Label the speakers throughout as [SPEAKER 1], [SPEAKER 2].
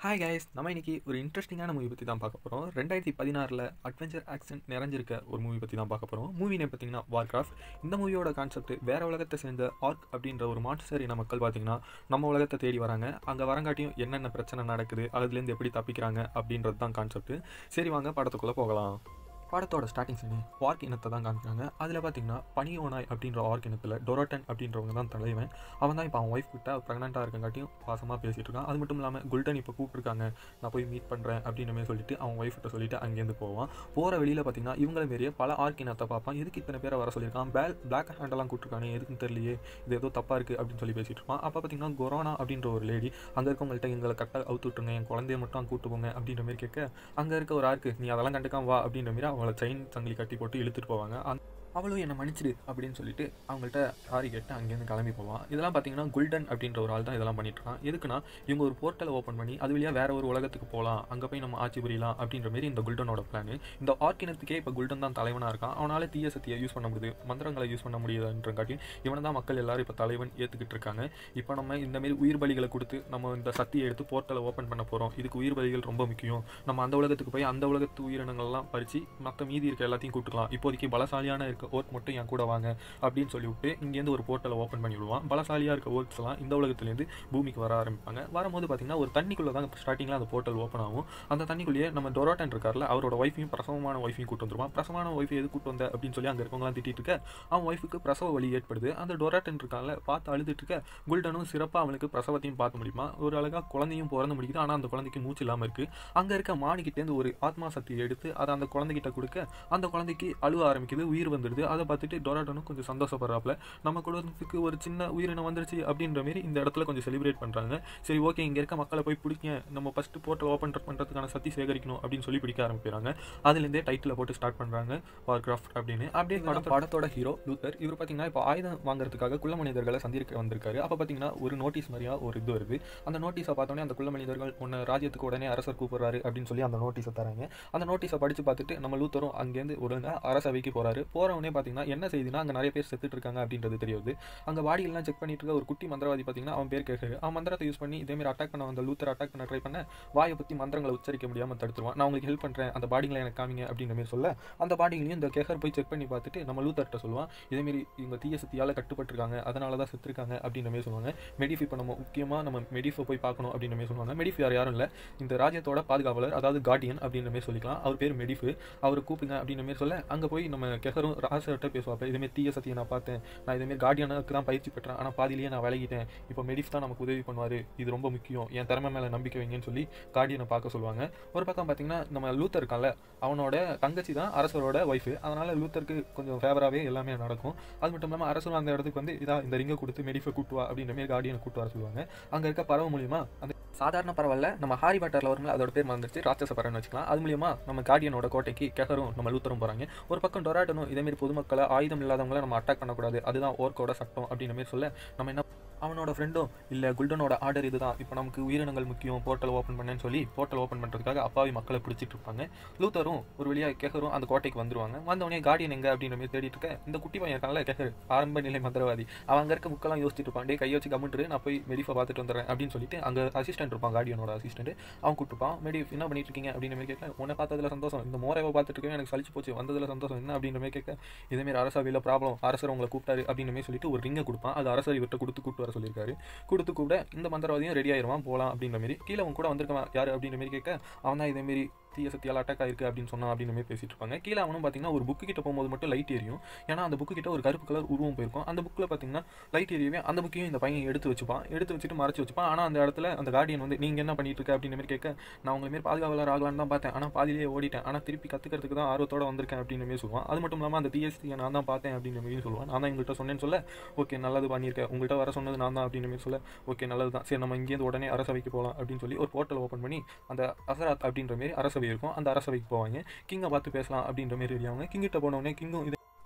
[SPEAKER 1] hi guys நம்ம இன்னைக்கு ஒரு இன்ட்ரெஸ்டிங்கான மூவி பற்றி தான் பார்க்க போகிறோம் ரெண்டாயிரத்தி பதினாறில் அட்வென்ச்சர் ஆக்ஷன் நிறைஞ்சிருக்க ஒரு மூவி பற்றி தான் பார்க்க போகிறோம் மூவி நேம் பார்த்தீங்கன்னா வார்கிராஃப்ட் இந்த மூவியோட கான்செப்ட் வேற உலகத்தை சேர்ந்த ஆர்க் அப்படின்ற ஒரு மாற்றுசேரி இன மக்கள் பார்த்தீங்கன்னா நம்ம உலகத்தை தேடி வராங்க அங்கே வரங்காட்டியும் என்னென்ன பிரச்சனை நடக்குது அதுலேருந்து எப்படி தப்பிக்கிறாங்க அப்படின்றது தான் கான்செப்ட் சரி வாங்க படத்துக்குள்ளே போகலாம் படத்தோட ஸ்டார்டிங் சீனு ஆர்க் இனத்தை தான் காமிக்கிறாங்க அதில் பார்த்தீங்கன்னா பனியோனாய் அப்படின்ற ஆர்க் இனத்தில் டொரோட்டன் அப்படின்றவங்க தான் தலைவன் அவன் தான் இப்போ அவன் ஒய்ஃப் கிட்ட ப்ரெக்னெண்ட்டாக இருக்கங்காட்டியும் பாசமாக பேசிகிட்டு இருக்கான் அது மட்டும் இல்லாமல் குல்டன் இப்போ கூப்பிட்டுருக்காங்க நான் போய் மீட் பண்ணுறேன் அப்படின்ற மாதிரி சொல்லிட்டு அவன் ஒய்ஃப் கிட்ட சொல்லிட்டு அங்கேருந்து போவான் போகிற வெளியில் பார்த்தீங்கன்னா இவங்கள மாரியே பல ஆர்க் இனத்தை பார்ப்பான் எதுக்கு இத்தனை பேரை வர சொல்லியிருக்கான் பேல் பிளாக் ஹேண்டெல்லாம் கூப்பிட்டுருக்கானே எதுக்குன்னு தெரியலையே இது ஏதோ தப்பாக இருக்குது அப்படின்னு சொல்லி பேசிட்டு இருப்பான் அப்போ பார்த்தீங்கன்னா கொரோனா அப்படின்ற ஒரு லேடி அங்கே இருக்கவங்கள்ட்ட எங்களை கரெக்டாக அவுத்து விட்டுருங்க என் குழந்தைய மட்டும் அங்கே கூட்டு போங்க அப்படின்ற மாதிரி கேட்க அங்கே இருக்க ஒரு ஆர்க்கு நீ அதெல்லாம் கண்டுக்காம வா அப்படின்ற மாதிரி அவங்கள செயின் சங்கிலி கட்டி போட்டு இழுத்துட்டு போவாங்க அந்த அவளும் என்னை மன்னிச்சிடு அப்படின்னு சொல்லிட்டு அவங்கள்ட்ட சாரி கேட்டு அங்கேருந்து கிளம்பி போவான் இதெல்லாம் பார்த்தீங்கன்னா குல்டன் அப்படின்ற ஒரு ஆள் தான் இதெல்லாம் பண்ணிட்டு இருக்கான் எதுக்குன்னா இவங்க ஒரு போர்ட்டலை ஓப்பன் பண்ணி அது வழியாக வேற ஒரு உலகத்துக்கு போகலாம் அங்கே போய் நம்ம ஆட்சி புரியலாம் அப்படின்ற மாதிரி இந்த குல்டனோட பிளான் இந்த ஆர்க்கினத்துக்கே இப்போ குல்டன் தான் தலைவனாக இருக்கான் அவனால தீய சக்தியை யூஸ் பண்ண முடியுது மந்திரங்களை யூஸ் பண்ண முடியுதுன்றங்காட்டி இவனை தான் மக்கள் எல்லாரும் இப்போ தலைவன் ஏற்றுக்கிட்டு இருக்காங்க இப்போ நம்ம இந்த மாதிரி உயிர் பலிகளை கொடுத்து நம்ம இந்த சக்தியை எடுத்து போர்ட்டலை ஓப்பன் பண்ண போகிறோம் இதுக்கு உயிர் பலிகள் ரொம்ப முக்கியம் நம்ம அந்த உலகத்துக்கு போய் அந்த உலகத்து உயிரினங்கள்லாம் பறித்து மற்ற மீதி இருக்க எல்லாத்தையும் கூட்டுக்கலாம் இப்போதைக்கு பலசாலியான இருக்க ஓர்க் மட்டும் என் கூட வாங்க அப்படின்னு சொல்லி விட்டு இங்கேருந்து ஒரு போர்ட்டலை ஓப்பன் பண்ணி விடுவான் பலசாலியாக இருக்க ஓர்க்ஸ் எல்லாம் இந்த உலகத்துலேருந்து பூமிக்கு வர ஆரம்பிப்பாங்க வரும்போது பார்த்தீங்கன்னா ஒரு தண்ணிக்குள்ளே தான் ஸ்டார்டிங்கில் அந்த போர்ட்டல் ஓப்பன் ஆகும் அந்த தண்ணிக்குள்ளேயே நம்ம டொரோட்டன் இருக்கார்ல அவரோட ஒய்ஃபையும் பிரசவமான ஒய்ஃபையும் கூட்டு வந்துருவான் பிரசவமான ஒய்ஃப் எது கூட்டு வந்த அப்படின்னு சொல்லி அங்கே இருக்கவங்களாம் திட்டிட்டு இருக்க அவன் ஒய்ஃபுக்கு பிரசவ வலி ஏற்படுது அந்த டொராட்டன் இருக்கான்ல பார்த்து அழுதுட்டு இருக்க குல்டனும் சிறப்பாக அவனுக்கு பிரசவத்தையும் பார்க்க முடியுமா ஒரு அழகாக குழந்தையும் பிறந்து முடிக்குது ஆனால் அந்த குழந்தைக்கு மூச்சு இல்லாமல் இருக்குது அங்கே இருக்க மாணிக்கிட்டேருந்து ஒரு ஆத்மா சக்தியை எடுத்து அதை அந்த குழந்தைகிட்ட கொடுக்க அந்த குழந்தைக்கு அழுவ ஆரம்பிக்குது உயிர் வந்துடுது அதை பார்த்துட்டு டொராட்டனும் கொஞ்சம் சந்தோஷப்படுறாப்புல நம்ம குடும்பத்துக்கு ஒரு சின்ன உயிரினம் வந்துருச்சு அப்படின்ற மாரி இந்த இடத்துல கொஞ்சம் செலிப்ரேட் பண்ணுறாங்க சரி ஓகே இங்கே இருக்க மக்களை போய் பிடிக்க நம்ம ஃபஸ்ட்டு போர்ட்டல் ஓப்பன் பண்ணுறதுக்கான சக்தி சேகரிக்கணும் அப்படின்னு சொல்லி பிடிக்க ஆரம்பிக்கிறாங்க அதுலேருந்தே டைட்டில் போட்டு ஸ்டார்ட் பண்ணுறாங்க வார்கிராஃப்ட் அப்படின்னு அப்படியே படத்தோட படத்தோட ஹீரோ லூத்தர் இவர் பார்த்தீங்கன்னா இப்போ ஆயுதம் வாங்குறதுக்காக குள்ள மனிதர்களை சந்திக்க வந்திருக்காரு அப்போ பார்த்தீங்கன்னா ஒரு நோட்டீஸ் மாதிரியா ஒரு இது வருது அந்த நோட்டீஸை பார்த்தோன்னே அந்த குள்ள மனிதர்கள் உன்னை ராஜ்யத்துக்கு உடனே அரசர் கூப்பிடுறாரு அப்படின்னு சொல்லி அந்த நோட்டீஸை தராங்க அந்த நோட்டீஸை படித்து பார்த்துட்டு நம்ம லூத்தரும் அங்கேருந்து ஒழுங்கா அரசவைக்கு போகிறாரு போகிறவனே பார்த்தீங்கன்னா என்ன செய்தினா அங்கே நிறைய பேர் செத்துட்டு இருக்காங்க அப்படின்றது தெரியுது அங்கே வாடியெல்லாம் செக் பண்ணிட்டு இருக்க ஒரு குட்டி மந்திரவாதி பார்த்தீங்கன்னா அவன் பேர் கேட்குறாரு அவன் மந்திரத்தை யூஸ் பண்ணி இதேமாரி அட்டாக் பண்ண வந்த லூத்தர் அட்டாக் பண்ண ட்ரை பண்ண வாயை பற்றி மந்திரங்களை உச்சரிக்க முடியாமல் தடுத்துருவான் நான் உங்களுக்கு ஹெல்ப் பண்ணுறேன் அந்த பாடிங்களை எனக்கு காமிங்க அப்படின்ற மாதிரி சொல்ல அந்த பாடிங்களையும் இந்த கேகர் போய் செக் பண்ணி பார்த்துட்டு நம்ம லூத்தர்கிட்ட சொல்லுவான் இதேமாரி இவங்க தீய சக்தியால் கட்டுப்பட்டிருக்காங்க அதனால தான் செத்துருக்காங்க அப்படின்ற மாதிரி சொல்லுவாங்க மெடிஃப் இப்போ நம்ம முக்கியமாக நம்ம மெடிஃபை போய் பார்க்கணும் அப்படின்ற மாதிரி சொல்லுவாங்க மெடிஃப் யார் யாரும் இல்லை இந்த ராஜ்யத்தோட பாதுகாவலர் அதாவது கார்டியன் அப்படின்ற மாதிரி சொல்லிக்கலாம் அவர் பேர் மெடிஃப் அவர் கூப்பிங்க அப்படின்ற மாதிரி சொல்ல அங்கே போய் நம்ம கெஹரும் ராசர்கிட்ட பேசுவாப்ப இதுமாரி தீய சக்தியை நான் பார்த்தேன் நான் இதுமாரி கார்டியனுக்கு தான் பயிற்சி பெற்றேன் ஆனால் பாதிலேயே நான் விலகிட்டேன் இப்போ மெடிஃப் தான் நமக்கு உதவி பண்ணுவார் இது ரொம்ப முக்கியம் என் திறமை மேலே நம்பிக்கை வைங்கன்னு சொல்லி கார்டியனை பார்க்க சொல்லுவாங்க ஒரு பக்கம் பார்த்தீங்கன்னா நம்ம லூத்தர் இருக்கான்ல அவனோட தங்கச்சி தான் அரசரோட ஒய்ஃபு அதனால லூத்தருக்கு கொஞ்சம் ஃபேவராகவே எல்லாமே நடக்கும் அது மட்டும் இல்லாமல் அரசரும் அந்த இடத்துக்கு வந்து இதா இந்த ரிங்கை கொடுத்து மெடிஃபை கூட்டு வா அப்படின்ற மாதிரி கார்டியனை கூட்டு வர சொல்லுவாங்க அங்கே இருக்க பறவை மூலியமா அந்த சாதாரண பரவாயில்ல நம்ம ஹாரி பாட்டரில் வரும்ல அதோட பேர் மறந்துச்சு ராட்சச பறவைன்னு வச்சுக்கலாம் அது மூலியமா நம்ம கார்டியனோட கோட்டைக்கு கெஹரும் நம்ம லூத்தரும் போகிறாங்க ஒரு பக்கம் டொராட்டனும் இதேமாரி பொதுமக்களை ஆயுதம் இல்லாதவங்கள நம்ம அட்டாக் பண்ணக்கூடாது அதுதான் ஓர்க்கோட சட்டம் அப்படின்ற மாதிரி சொல்ல நம்ம என்ன அவனோட ஃப்ரெண்டும் இல்லை குல்டனோட ஆர்டர் இதுதான் இப்போ நமக்கு உயிரினங்கள் முக்கியம் போர்ட்டல் ஓப்பன் பண்ணேன்னு சொல்லி போர்ட்டல் ஓப்பன் பண்ணுறதுக்காக அப்பாவி மக்களை பிடிச்சிட்டு இருப்பாங்க லூத்தரும் ஒரு வழியாக கேகரும் அந்த கோட்டைக்கு வந்துருவாங்க வந்தவொடனே கார்டியன் எங்க அப்படின்ற மாதிரி தேடிட்டு இருக்க இந்த குட்டி பையன் இருக்கான்ல கேகர் ஆரம்ப நிலை மந்திரவாதி அவன் அங்கே இருக்க புக்கெல்லாம் யோசிச்சுட்டு இருப்பான் டே கையை வச்சு கம்மிட்டு நான் போய் மெடிஃபை பார்த்துட்டு வந்துடுறேன் அப்படின்னு சொல்லிட்டு அங்கே அசிஸ்டன்ட் இருப்பான் கார்டியனோட அசிஸ்டன்ட் அவன் கூப்பிட்டுப்பான் மெடிஃப் என்ன பண்ணிட்டு இருக்கீங்க அப்படின்ற மாதிரி கேட்க உன்னை பார்த்ததுல சந்தோஷம் இந்த மோரவை பார்த்துட்டு இருக்கேன் எனக்கு சலிச்சு போச்சு வந்ததுல சந்தோஷம் என்ன அப்படின்ற மாதிரி கேட்க இதேமாரி அரசவையில் ப்ராப்ளம் அரசர் உங்களை கூப்பிட்டாரு அப்படின்ற மாதிரி சொல்லிட்டு ஒரு ரிங்கை கொடுப்பான் அது அரசர் இவர்கிட்ட கொடுத்து கூப்பிட்டு வர சொல்லியிருக்காரு கொடுத்து கூட இந்த மந்திரவாதியும் ரெடி ஆயிருவான் போகலாம் அப்படின்ற மாதிரி கீழே அவன் கூட வந்திருக்கான் யார் அப்படின்ற மாதிரி கேட்க அவன் தான் இதேமாரி தீய சக்தியால் அட்டாக் ஆயிருக்கு அப்படின்னு சொன்னான் அப்படின்ற மாதிரி பேசிட்டு இருப்பாங்க கீழே அவனும் பார்த்தீங்கன்னா ஒரு புக்கு கிட்ட போகும்போது மட்டும் லைட் எரியும் ஏன்னா அந்த புக்கு கிட்ட ஒரு கருப்பு கலர் உருவம் போயிருக்கும் அந்த புக்கில் பார்த்தீங்கன்னா லைட் எரியவே அந்த புக்கையும் இந்த பையன் எடுத்து வச்சுப்பான் எடுத்து வச்சுட்டு மறைச்சு வச்சுப்பான் ஆனால் அந்த இடத்துல அந்த கார்டியன் வந்து நீங்கள் என்ன பண்ணிட்டு இருக்க அப்படின்ற மாதிரி கேட்க நான் உங்களை மாரி பாதுகாவலர் ஆகலான்னு தான் பார்த்தேன் ஆனால் பாதிலேயே ஓடிட்டேன் ஆனால் திருப்பி கற்றுக்கிறதுக்கு தான் ஆர்வத்தோட வந்திருக்கேன் அப்படின்ற மாதிரி சொல்லுவான் அது மட்டும் இல்லாமல் அந்த டிஎஸ்டியை நான் தான் பார்த்தேன் அப்படின்ற மாதிரி சொல்லுவான் நான் தான் எங்கள்கிட்ட சொன்னேன்னு சொல்ல ஓகே நல்லது பண்ணியிருக்கேன் உங்கள்கிட்ட வர சொன்னது நான் தான் அப்படின்ற மாதிரி சொல்ல ஓகே நல்லது தான் சரி நம்ம இங்கேருந்து உடனே அரசவைக்கு போகலாம் அப்படின்னு சொல்லி ஒரு போர்ட்டல் ஓப்பன் பண்ணி அந்த அசராத் அப்படின்ற மாரி அரசவை இருக்கும் அந்த அரசவைக்கு போவாங்க கிங்கை பார்த்து பேசலாம் அப்படின்ற மாரி ரெடி ஆவாங்க கிங்கிட்ட போனவொடனே கிங்கும் இது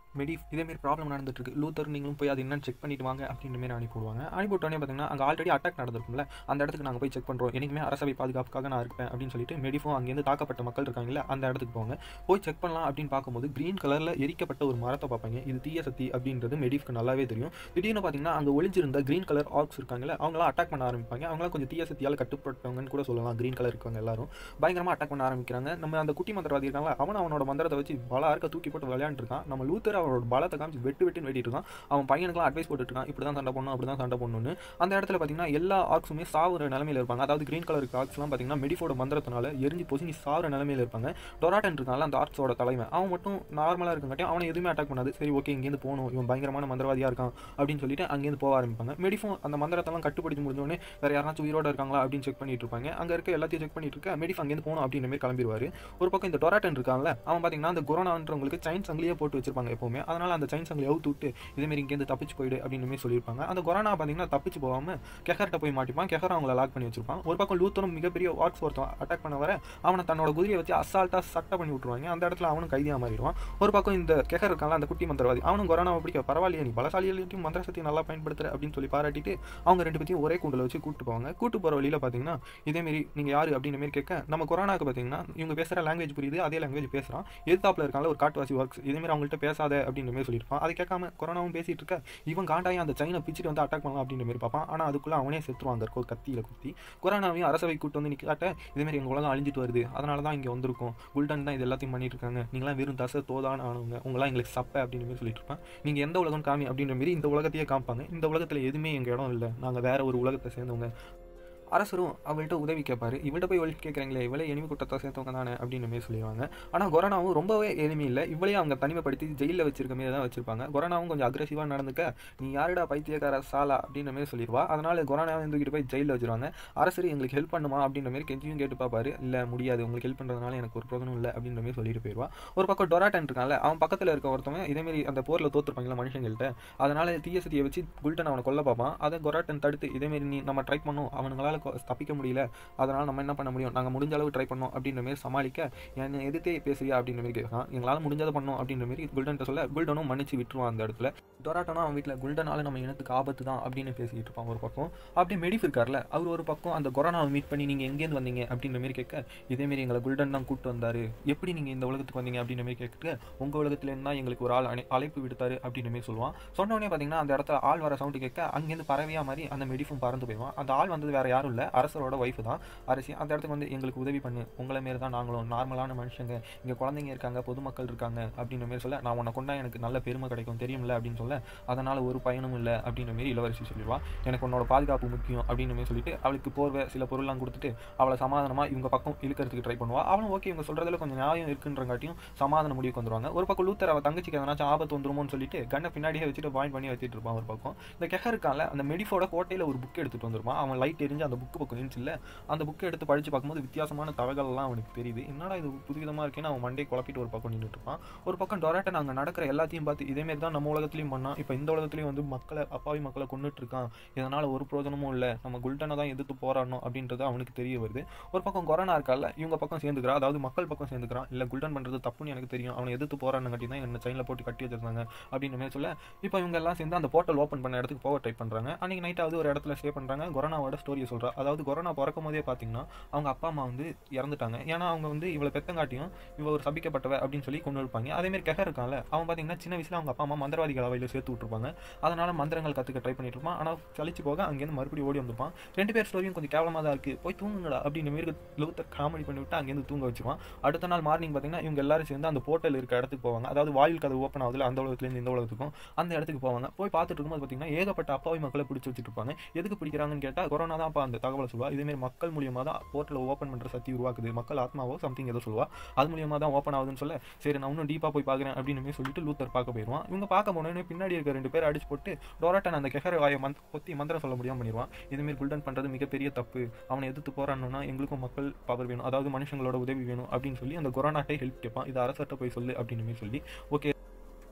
[SPEAKER 1] மெடிஃப் இதேமாரி ப்ராப்ளம் நடந்துட்டு இருக்கு லூத்தர் நீங்களும் போய் அது என்னன்னு செக் பண்ணிட்டு வாங்க அப்படின்ற மாதிரி அனுப்பி விடுவாங்க அனுப்பி விட்டோன்னே பார்த்தீங்கன்னா அங்கே ஆல்ரெடி அட்டாக் நடந்திருக்கும்ல அந்த இடத்துக்கு நாங்கள் போய் செக் பண்ணுறோம் எனக்குமே அரசவை பாதுகாப்புக்காக நான் இருப்பேன் அப்படின்னு சொல்லிட்டு மெடிஃபும் அங்கேருந்து தாக்கப்பட்ட மக்கள் இருக்காங்கல்ல அந்த இடத்துக்கு போவாங்க போய் செக் பண்ணலாம் அப்படின்னு பார்க்கும்போது க்ரீன் கலரில் எரிக்கப்பட்ட ஒரு மரத்தை பார்ப்பாங்க இது தீய சக்தி அப்படின்றது மெடிஃப்க்கு நல்லாவே தெரியும் திடீர்னு பார்த்தீங்கன்னா அங்கே ஒளிஞ்சிருந்த க்ரீன் கலர் ஆர்க்ஸ் இருக்காங்கல்ல அவங்களாம் அட்டாக் பண்ண ஆரம்பிப்பாங்க அவங்களாம் கொஞ்சம் தீய சக்தியால் கட்டுப்பட்டவங்கன்னு கூட சொல்லலாம் க்ரீன் கலர் இருக்காங்க எல்லாரும் பயங்கரமாக அட்டாக் பண்ண ஆரம்பிக்கிறாங்க நம்ம அந்த குட்டி மந்திரவாதி இருக்காங்களா அவன் அவனோட மந்திரத்தை வச்சு பல அறுக்க தூக்கி போட்டு விளையாண்டுருக்கான் நம்ம லூத்தர் அவரோட பலத்தை காமிச்சு வெட்டு வெட்டுன்னு வெட்டிட்டு இருக்கான் அவன் பையனுக்குலாம் அட்வைஸ் போட்டுட்டு இருக்கான் இப்படி தான் சண்டை பண்ணணும் அப்படி தான் சண்டை பண்ணணும்னு அந்த இடத்துல பார்த்தீங்கன்னா எல்லா ஆர்க்ஸுமே சாவுற நிலமையில இருப்பாங்க அதாவது கிரீன் கலர் ஆர்க்ஸ்லாம் பார்த்தீங்கன்னா மெடிஃபோட மந்திரத்தினால எரிஞ்சு பொசுங்கி சாவுற நிலமையில இருப்பாங்க டொராட்டன் இருக்காங்க அந்த ஆர்க்ஸோட தலைவன் அவன் மட்டும் நார்மலாக இருக்கங்காட்டியும் அவனை எதுவுமே அட்டாக் பண்ணாது சரி ஓகே இங்கேருந்து போகணும் இவன் பயங்கரமான மந்திரவாதியாக இருக்கான் அப்படின்னு சொல்லிட்டு அங்கேருந்து போக ஆரம்பிப்பாங்க மெடிஃபோன் அந்த மந்திரத்தெல்லாம் கட்டுப்படுத்தி முடிஞ்சோடனே வேற யாராச்சும் உயிரோட இருக்காங்களா அப்படின்னு செக் பண்ணிட்டு இருப்பாங்க அங்கே இருக்க எல்லாத்தையும் செக் பண்ணிட்டு இருக்க மெடிஃப் அங்கேருந்து போகணும் அப்படின்ற மாதிரி கிளம்பிடுவார் ஒரு பக்கம் இந்த டொராட்டன் இருக்கான்ல அவன் பார்த்தீங்கன்னா அந்த கொரோனான்றவங்களுக்கு சைன் சங்கிலியே போட்டு வச்சிருப்பாங்க எப்பவுமே அதனால அந்த சைன் சங்கிலி அவுத்து விட்டு இதேமாரி இங்கேருந்து தப்பிச்சு போயிடு அப்படின்னு மாதிரி சொல்லியிருப்பாங்க அந்த கொரோனா பார்த்தீங்கன்னா தப்பிச்சு போகாம கெஹர்ட்ட போய் மாட்டிப்பான் கெஹர் அவங்கள லாக் பண்ணி வச்சிருப்பான் ஒரு பக்கம் லூத்தரும் மிகப்பெரிய வாட்ஸ் ஒருத்தன் அட்டாக் பண்ண வர அவனை தன்னோட குதிரையை வச்சு அசால்ட்டாக சட்டை பண்ணி விட்டுருவாங்க அந்த இடத்துல அவனும் கைதியாக மாறிடுவான் ஒரு பக்கம் இந்த கெஹர் இருக்கான்ல அந்த குட்டி மந்திரவாதி அவனும் கொரோனாவை பிடிக்க பரவாயில்லையே நீ பலசாலியிலையும் மந்திர சக்தி நல்லா பயன்படுத்துற அப்படின்னு சொல்லி பாராட்டிட்டு அவங்க ரெண்டு பேத்தையும் ஒரே கூண்டில் வச்சு கூட்டு போவாங்க கூட்டு போகிற வழியில் பார்த்தீங்கன்னா இதேமாரி நீங்கள் யார் அப்படின்ற மாதிரி கேட்க நம்ம கொரோனாக்கு பார்த்தீங்கன்னா இவங்க பேசுகிற லாங்குவேஜ் புரியுது அதே லாங்குவேஜ் பேசுகிறான் எதிர்த்தாப்பில் இருக்காங்க ஒரு காட்டுவாசி ஒர்க்ஸ் இதேமாரி அவங்கள்ட்ட பேசாத அப்படின்ற மாதிரி சொல்லியிருப்பான் அதை கேட்காம கொரோனாவும் பேசிட்டு இருக்க இவன் காண்டாயி அந்த சைனை பிச்சுட்டு வந்து அட்டாக் பண்ணலாம் அப்படின்ற மாதிரி பார்ப்பான் ஆனால் அதுக்குள்ளே அவனே செத்துருவான் அந்த இருக்க கத்தியில் குத்தி கொரோனாவையும் அரசவை கூட்டு வந்து நிற்காட்ட இதேமாரி எங்கள் உலகம் அழிஞ்சிட்டு வருது அதனால தான் இங்கே வந்திருக்கோம் குல்டன் தான் இது எல்லாத்தையும் பண்ணிட்டு இருக்காங்க நீங்களாம் வெறும் தசை தோதான ஆனவங்க உங்களாம் எங்களுக்கு சப்பை அப்படின்ற மாதிரி சொல்லிட்டு இருப்பான் நீங்கள் எந்த உலகம் காமி அப்படின்ற மாதிரி இந்த உலகத்தையே காமிப்பாங்க இந்த உலகத்தில் எதுவுமே எங்கள் இடம் இல்லை நாங்கள் வேற ஒரு உலகத்தை சேர்ந்தவங்க அரசரும் அவள்கிட்ட உதவி கேட்பாரு இவள்கிட்ட போய் ஒழிச்சு கேட்குறாங்களே இவளே எனிமி கூட்டத்தை சேர்த்தவங்க தானே அப்படின்னு மாதிரி சொல்லிடுவாங்க ஆனால் கொரோனாவும் ரொம்பவே எளிமை இல்லை இவளையே அவங்க தனிமைப்படுத்தி ஜெயிலில் வச்சிருக்க மாதிரி தான் வச்சிருப்பாங்க கொரோனாவும் கொஞ்சம் அக்ரெசிவாக நடந்துக்க நீ யாருடா பைத்தியக்கார சாலா அப்படின்ற மாதிரி சொல்லிடுவா அதனால கொரோனாவை தூக்கிட்டு போய் ஜெயிலில் வச்சிருவாங்க அரசர் எங்களுக்கு ஹெல்ப் பண்ணுமா அப்படின்ற மாதிரி கெஞ்சியும் கேட்டு பார்ப்பாரு இல்லை முடியாது உங்களுக்கு ஹெல்ப் பண்ணுறதுனால எனக்கு ஒரு பிரயோஜனம் இல்லை அப்படின்ற மாதிரி சொல்லிட்டு போயிடுவா ஒரு பக்கம் டொராட்டன் இருக்கான்ல அவன் பக்கத்தில் இருக்க ஒருத்தவன் இதேமாரி அந்த போரில் தோத்துருப்பாங்களா மனுஷங்கள்ட்ட அதனால தீய சதியை வச்சு குல்டன் அவனை கொல்ல பார்ப்பான் அதை கொராட்டன் தடுத்து இதேமாரி நீ நம்ம ட்ரை பண்ணோம் அவனுங்களால தப்பிக்க முடியல அதனால் நம்ம என்ன பண்ண முடியும் நாங்கள் முடிஞ்ச அளவு ட்ரை பண்ணோம் அப்படின்ற மாதிரி சமாளிக்க என்னை எதிர்த்தே பேசுறியா அப்படின்ற மாதிரி கேட்கலாம் எங்களால் முடிஞ்சதை பண்ணோம் அப்படின்ற மாதிரி குல்டன்ட்ட சொல்ல குல்டனும் மன்னிச்சு விட்டுருவான் அந்த இடத்துல டொராட்டனும் அவன் வீட்டில் குல்டனால நம்ம இனத்துக்கு ஆபத்து தான் அப்படின்னு பேசிக்கிட்டு இருப்பான் ஒரு பக்கம் அப்படியே மெடிஃப் இருக்கார்ல அவர் ஒரு பக்கம் அந்த கொரோனாவை மீட் பண்ணி நீங்கள் எங்கேருந்து வந்தீங்க அப்படின்ற மாதிரி கேட்க இதேமாரி எங்களை குல்டன் தான் கூப்பிட்டு வந்தார் எப்படி நீங்கள் இந்த உலகத்துக்கு வந்தீங்க அப்படின்ற மாதிரி கேட்க உங்கள் உலகத்துலேருந்து தான் எங்களுக்கு ஒரு ஆள் அணை அழைப்பு விடுத்தாரு அப்படின்ற மாதிரி சொல்லுவான் சொன்னோடனே பார்த்தீங்கன்னா அந்த இடத்துல ஆள் வர சவுண்டு கேட்க அங்கேருந்து பறவையாக மாதிரி அந்த மெடிஃபும் பறந்து போயிடுவான் அந்த ஆள் வந்தது வேறு யாரும் இல்லை அரசரோட ஒய்ஃபு தான் அரசி அந்த இடத்துக்கு வந்து எங்களுக்கு உதவி பண்ணு உங்களை மாரி தான் நாங்களும் நார்மலான மனுஷங்க இங்கே குழந்தைங்க இருக்காங்க பொதுமக்கள் இருக்காங்க அப்படின்ற மாரி சொல்ல நான் உன்னை கொண்டா எனக்கு நல்ல பெருமை கிடைக்கும் தெரியும்ல அப்படின்னு சொல்ல அதனால் ஒரு பயனும் இல்லை அப்படின்ற மாரி இளவரசி சொல்லிடுவா எனக்கு உன்னோட பாதுகாப்பு முக்கியம் அப்படின்ற மாரி சொல்லிட்டு அவளுக்கு போர்வை சில பொருள்லாம் கொடுத்துட்டு அவளை சமாதானமாக இவங்க பக்கம் இழுக்கிறதுக்கு ட்ரை பண்ணுவா அவளும் ஓகே இவங்க சொல்கிறதுல கொஞ்சம் நியாயம் இருக்குன்றங்காட்டியும் சமாதான முடிவுக்கு வந்துருவாங்க ஒரு பக்கம் லூத்தர் அவள் தங்கச்சிக்கு எதனாச்சும் ஆபத்து வந்துருமோன்னு சொல்லிட்டு கண்ணை பின்னாடியே வச்சுட்டு பாயிண்ட் பண்ணி வச்சுட்டு இருப்பான் ஒரு பக்கம் இந்த கெஹருக்கால அந்த மெடிஃபோட கோட்டையில் ஒரு புக் எடுத்துகிட்டு வந்துருப்பான் அவன் லைட் எரிஞ்சு அந்த புக்கு பக்கம் இருந்துச்சு இல்லை அந்த புக்கை எடுத்து படித்து பார்க்கும்போது வித்தியாசமான தகவல்கள்லாம் அவனுக்கு தெரியுது என்னடா இது புதுவிதமாக இருக்கேன்னு அவன் மண்டே குழப்பிட்டு ஒரு பக்கம் நின்றுட்டு இருப்பான் ஒரு பக்கம் டொராட்டன் அங்கே நடக்கிற எல்லாத்தையும் பார்த்து இதேமாரி தான் நம்ம உலகத்துலையும் பண்ணான் இப்போ இந்த உலகத்துலையும் வந்து மக்களை அப்பாவி மக்களை கொண்டுட்டு இருக்கான் இதனால் ஒரு பிரோஜனமும் இல்லை நம்ம குல்டனை தான் எதிர்த்து போராடணும் அப்படின்றது அவனுக்கு தெரிய வருது ஒரு பக்கம் கொரோனா இருக்கால இவங்க பக்கம் சேர்ந்துக்கிறா அதாவது மக்கள் பக்கம் சேர்ந்துக்கிறான் இல்லை குல்டன் பண்ணுறது தப்புன்னு எனக்கு தெரியும் அவனை எதிர்த்து போராடணும் கட்டி தான் என்ன சைனில் போட்டு கட்டி வச்சிருந்தாங்க அப்படின்ற மாதிரி சொல்ல இப்போ இவங்க எல்லாம் சேர்ந்து அந்த போர்ட்டல் ஓப்பன் பண்ண இடத்துக்கு போக ட்ரை பண்ணுறாங்க அன்றைக்கி நைட்டாவது ஒரு இடத்துல ஸ்டே பண்ணுறாங்க கொரோனாவோட ஸ்டோரியை சொல்கிறா அதாவது கொரோனா பிறக்கும் போதே பார்த்தீங்கன்னா அவங்க அப்பா அம்மா வந்து இறந்துட்டாங்க ஏன்னா அவங்க வந்து இவளை பெத்தங்காட்டியும் இவ ஒரு சபிக்கப்பட்டவ அப்படின்னு சொல்லி கொண்டு இருப்பாங்க அதேமாரி கெஹர் இருக்கான்ல அவன் பார்த்தீங்கன்னா சின்ன வயசில் அவங்க அப்பா அம்மா மந்திரவாதிகள் அவையில் சேர்த்து விட்டுருப்பாங்க அதனால மந்திரங்கள் கற்றுக்க ட்ரை பண்ணிட்டு இருப்பான் ஆனால் கழிச்சு போக அங்கேருந்து மறுபடியும் ஓடி வந்திருப்பான் ரெண்டு பேர் ஸ்டோரியும் கொஞ்சம் கேவலமாக தான் இருக்குது போய் தூங்குங்கடா அப்படின்னு மாரி லூத்தர் காமெடி பண்ணி விட்டு அங்கேருந்து தூங்க வச்சுருவான் அடுத்த நாள் மார்னிங் பார்த்தீங்கன்னா இவங்க எல்லாரும் சேர்ந்து அந்த போர்ட்டல் இருக்க இடத்துக்கு போவாங்க அதாவது வாயில் கதை ஓப்பன் ஆகுதுல அந்த உலகத்துலேருந்து இந்த உலகத்துக்கும் அந்த இடத்துக்கு போவாங்க போய் பார்த்துட்டு இருக்கும்போது பார்த்தீங்கன்னா ஏகப்பட்ட அப்பாவி மக்களை பிடிச்சி வச்சுட்டு இருப்பாங்க எதுக்கு பிடிக்கிறாங்கன்னு கேட்டால் கொரோனா தான் அப்போ அந்த தகவலை சொல்லுவா இதேமாரி மக்கள் மூலியமாக தான் போர்ட்டல் ஓப்பன் பண்ணுற சக்தி உருவாக்குது மக்கள் ஆத்மாவோ சம்திங் ஏதோ சொல்லுவா அது மூலியமாக தான் ஓப்பன் ஆகுதுன்னு சொல்ல சரி நான் இன்னும் டீப்பாக போய் பார்க்குறேன் அப்படின்னு சொல்லிட்டு லூத்தர் பார்க்க போயிடுவான் இவங்க பார்க்க போனோடனே பின்னாடி இருக்க ரெண்டு பேர் அடிச்சு போட்டு டோராட்டன் அந்த கெஹர வாயை மந்த் கொத்தி மந்திரம் சொல்ல முடியாமல் பண்ணிடுவான் இதுமாரி குல்டன் பண்ணுறது மிகப்பெரிய தப்பு அவனை எதிர்த்து போராடணும்னா எங்களுக்கும் மக்கள் பவர் வேணும் அதாவது மனுஷங்களோட உதவி வேணும் அப்படின்னு சொல்லி அந்த கொரோனாட்டை ஹெல்ப் கேட்பான் இது அரசர்கிட்ட போய் சொல்லு அப்படின்னு சொல்லி ஓகே